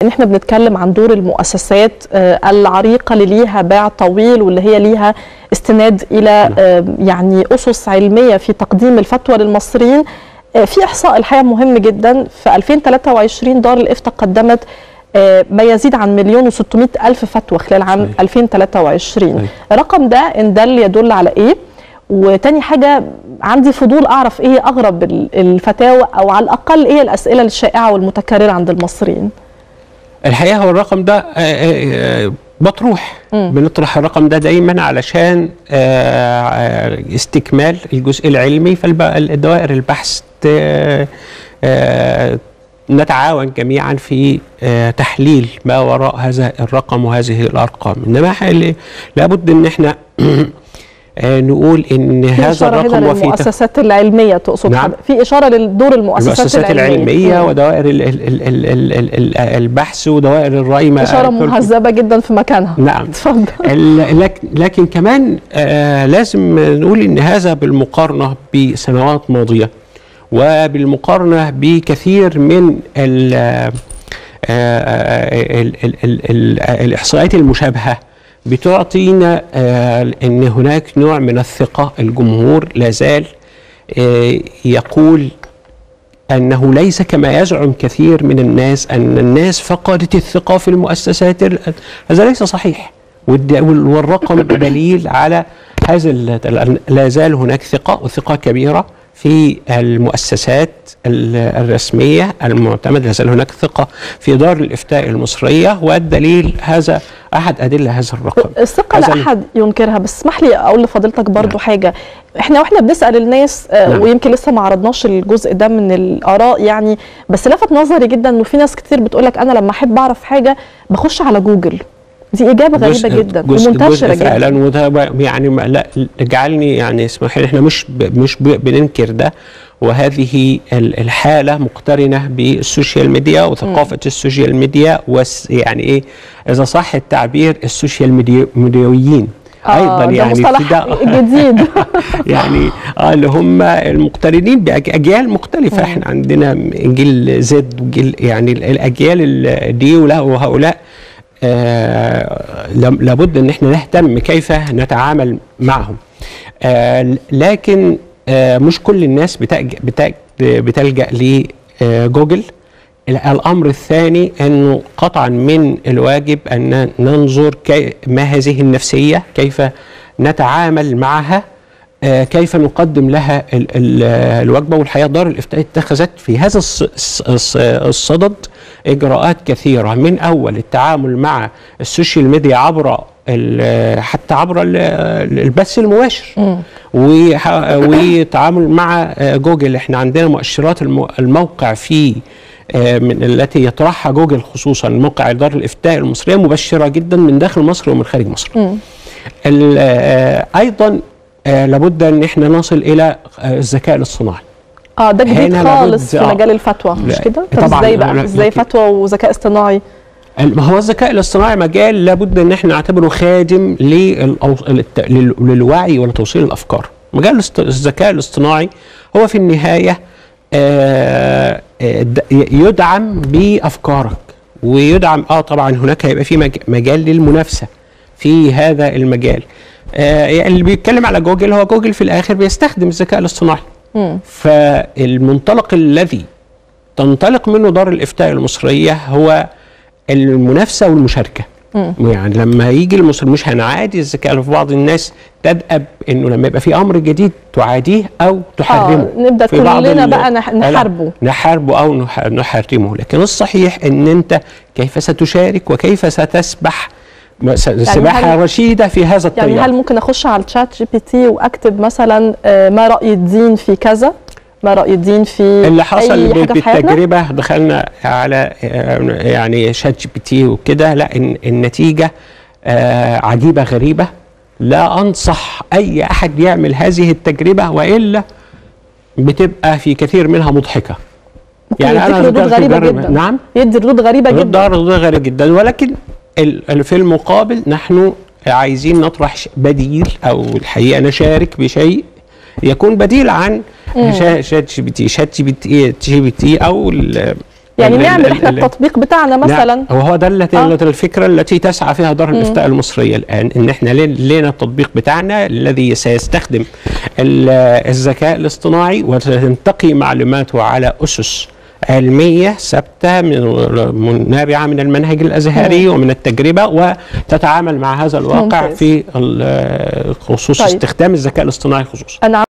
ان احنا بنتكلم عن دور المؤسسات آه، العريقه اللي ليها باع طويل واللي هي ليها استناد الى آه، يعني اسس علميه في تقديم الفتوى للمصريين آه، في احصاء الحقيقه مهم جدا في 2023 دار الافتاء قدمت آه، ما يزيد عن مليون و600 الف فتوى خلال عام صحيح. 2023 صحيح. الرقم ده ان دل يدل على ايه وتاني حاجه عندي فضول اعرف ايه اغرب ال- الفتاوى او على الاقل ايه الاسئله الشائعه والمتكرره عند المصريين الحقيقه هو الرقم ده آه، آه، آه، مطروح بنطرح الرقم ده دايما علشان آه، آه، استكمال الجزء العلمي فالدوائر البحث ت- آه، نتعاون جميعا في آه، تحليل ما وراء هذا الرقم وهذه الارقام انما حل- لابد ان احنا آه، نقول ان في هذا اشاره هنا الرقم وفي تف- للمؤسسات العلميه تقصد نعم. حضرتك. في اشاره لدور المؤسسات, المؤسسات العلمية مم. ودوائر ال- ال- ال- ال- ال- ال- ال- البحث ودوائر الرأي ما اشاره قلت لكم. مهذبه جدا في مكانها نعم اتفضل ال- لك- لكن كمان آه لازم نقول ان هذا بالمقارنه بسنوات ماضيه وبالمقارنه بكثير من ال آه، آه، ال- ال- ال- ال- الاحصائيات المشابهه بتعطينا آه، ان هناك نوع من الثقه الجمهور لازال آه، يقول انه ليس كما يزعم كثير من الناس ان الناس فقدت الثقه في المؤسسات ال- هذا ليس صحيح والد- وال- والرقم دليل على هذا ال- لا زال هناك ثقه وثقه كبيره في المؤسسات ال- الرسميه المعتمده لا زال هناك ثقه في دار الافتاء المصريه والدليل هذا احد ادله هذا الرقم الثقه هذا لا ال- احد ينكرها بس اسمح لي اقول لفضيلتك برضو نعم. حاجه احنا واحنا بنسال الناس آه، نعم. ويمكن لسه ما عرضناش الجزء ده من الاراء يعني بس لفت نظري جدا انه في ناس كتير بتقول لك انا لما احب اعرف حاجه بخش على جوجل دي اجابه غريبه جزء- جدا جزء ومنتشره جزء جدا فعلا وده ب- يعني ما- لا جعلني يعني اسمح لي احنا مش ب مش ب بننكر ده وهذه ال- الحاله مقترنه بالسوشيال ميديا وثقافه السوشيال ميديا وس يعني ايه اذا صح التعبير السوشيال ميديا ميديويين آه ده مصطلح ابتداء- جديد يعني اه اللي هم المقترنين باجيال مختلفه احنا عندنا جيل زد وجيل يعني ال- الاجيال ال- دي ولا- وهؤلاء آه لم- لابد ان احنا نهتم كيف نتعامل معهم آه لكن آه مش كل الناس بتأج بتأج بتلجأ لجوجل الامر الثاني انه قطعا من الواجب ان ننظر كي ما هذه النفسيه كيف نتعامل معها آه، كيف نقدم لها ال- ال- الوجبه والحقيقه دار الافتاء اتخذت في هذا الص- الص- الص- الصدد اجراءات كثيره من اول التعامل مع السوشيال ميديا عبر ال- حتى عبر ال- البث المباشر وح- وتعامل مع آه، جوجل احنا عندنا مؤشرات الم- الموقع في آه، من التي يطرحها جوجل خصوصا موقع دار الافتاء المصريه مبشره جدا من داخل مصر ومن خارج مصر. ال- آه، ايضا آه، لابد ان احنا نصل الى آه، الذكاء الاصطناعي. اه ده جديد هنا خالص لابد- في آه. مجال الفتوى مش لا، كده طب طبعاً، ازاي لا، بقى لا، ازاي لكن- فتوى وذكاء اصطناعي ما هو الذكاء الاصطناعي مجال لابد ان احنا نعتبره خادم للأو- للت- لل- للوعي ولتوصيل الافكار. مجال الاست- الذكاء الاصطناعي هو في النهايه آه، آه، د- يدعم بافكارك ويدعم اه طبعا هناك هيبقى في مج- مجال للمنافسه في هذا المجال. آه، يعني اللي بيتكلم على جوجل هو جوجل في الاخر بيستخدم الذكاء الاصطناعي. فالمنطلق الذي تنطلق منه دار الافتاء المصريه هو المنافسه والمشاركه يعني لما يجي المصري مش هنعادي الذكاء في بعض الناس تدأب انه لما يبقى في امر جديد تعاديه او تحرمه آه، نبدأ في بعض كلنا ال- بقى نح- لا، نحاربه. نحاربه او نح- نحرمه لكن الصحيح ان انت كيف ستشارك وكيف ستسبح س- سباحه هل- رشيده في هذا التيار يعني هل ممكن اخش على الشات جي بي تي واكتب مثلا آه، ما راي الدين في كذا ما راي الدين في اللي حصل اي حاجه في حياتنا بالتجربه دخلنا على آه، يعني شات جي بي تي وكده لا إن النتيجه آه، عجيبه غريبه لا انصح اي احد يعمل هذه التجربه والا بتبقى في كثير منها مضحكه ممكن يديك ردود ذكرت غريبه مجرب- جدا نعم يدي ردود غريبه رد جدا رد غريب جدا ولكن ال- ال- في المقابل نحن عايزين نطرح ش- بديل او الحقيقه نشارك بشيء يكون بديل عن شا- شات جي بي تي شات جي بي تي جي بي تي او ال- يعني ال- نعمل ال- احنا ال- التطبيق بتاعنا مثلا نعم وهو ده التي- آه. الفكره التي تسعى فيها دار الافتاء المصريه الان ان احنا لين- لنا التطبيق بتاعنا الذي سيستخدم ال- الذكاء الاصطناعي وتنتقي معلوماته على اسس علميه ثابته من من- نابعه من المنهج الازهري ومن التجربه وتتعامل مع هذا الواقع ممتاز. في ال- خصوص طيب. استخدام الذكاء الاصطناعي خصوصا انا